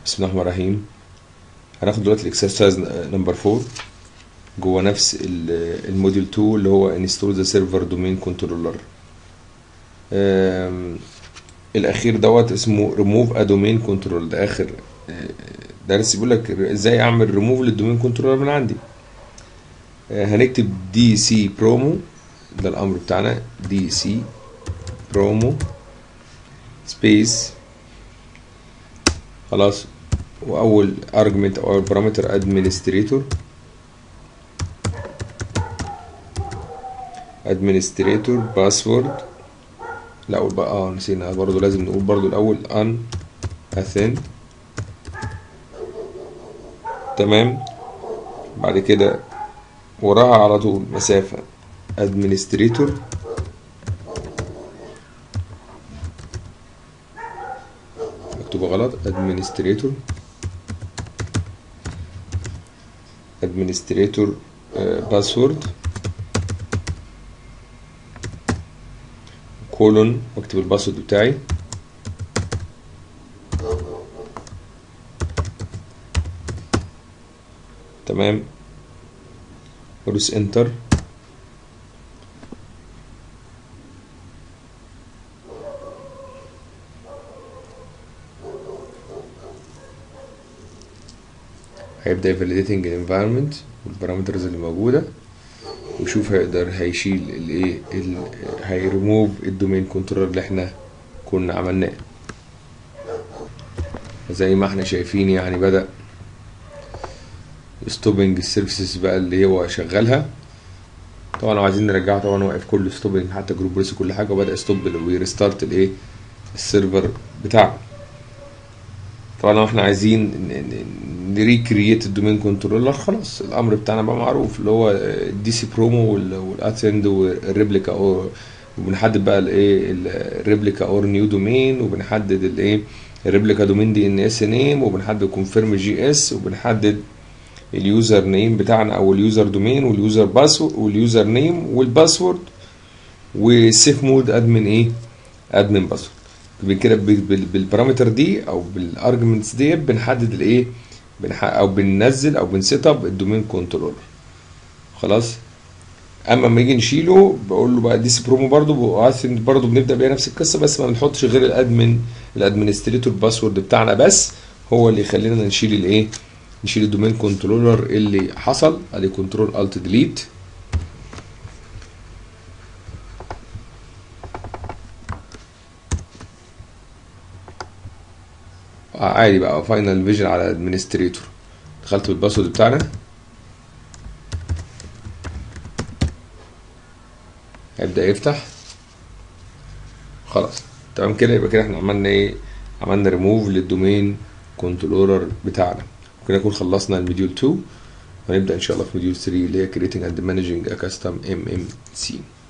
بسم الله الرحمن الرحيم هناخد دلوقتي الاكسرسايز نمبر 4 جوه نفس ال- الموديول 2 اللي هو انستول ذا سيرفر دومين كنترولر الاخير دوت اسمه ريموف ا دومين كنترول ده اخر آه، درس بيقول لك ازاي اعمل ريموف للدومين كنترولر من عندي آه، هنكتب دي سي برومو ده الامر بتاعنا دي سي برومو سبيس خلاص واول ارجمنت او بارامتر ادمنستريتور ادمنستريتور باسورد لا اقول بقى اه نسينا برضو لازم نقول برضو الاول ان اثن تمام بعد كده وراها على طول مسافة ادمنستريتور مكتوبة غلط ادمنستريتور ادمنستريتور باسورد كولون واكتب الباسورد بتاعي تمام ادوس انتر هيبدأ يفاليديتنج الانفايرمنت والبارامترز اللي موجودة ويشوف هيقدر هيشيل الايه ال- هيريموف الدومين كنترول اللي احنا كنا عملناه زي ما احنا شايفين يعني بدأ ستوبنج السيرفيسز بقى اللي هو شغالها طبعا لو عايزين نرجعه طبعا وقف كل ستوبنج حتى جروب ريس كل حاجه وبدأ ستوب ويرستارت الايه السيرفر بتاعنا طبعا لو احنا عايزين نريكرييت الدومين كنترولر خلاص الامر بتاعنا بقى معروف اللي هو الدي سي برومو والاتند والريبليكا او وبنحدد بقى الايه الريبليكا اور نيو دومين وبنحدد الايه الريبليكا دومين دي ان اس نيم وبنحدد كونفيرم جي اس وبنحدد اليوزر نيم بتاعنا او اليوزر دومين واليوزر باسورد واليوزر نيم والباسورد والسيف مود ادمن ايه ادمن باسورد كده بال- بال- بالبارامتر دي او بالارجمنتس دي بنحدد الايه بنح... او بننزل او بنسيت اب الدومين كنترولر خلاص اما لما نيجي نشيله بقول له بقى ديس برومو برضو برضو بنبدا بيها نفس القصه بس ما بنحطش غير الادمن الادمنستريتور باسورد بتاعنا بس هو اللي يخلينا نشيل الايه نشيل الدومين كنترولر اللي حصل ادي كنترول الت ديليت عادي بقى فاينل فيجن على ادمنستريتور دخلت بالباسورد بتاعنا هيبدأ يفتح خلاص تمام كده يبقى كده احنا عملنا ايه عملنا ريموف للدومين كنترولر بتاعنا كده نكون خلصنا المديول 2 ونبدأ ان شاء الله في مديول 3 اللي هي creating and managing a custom MMC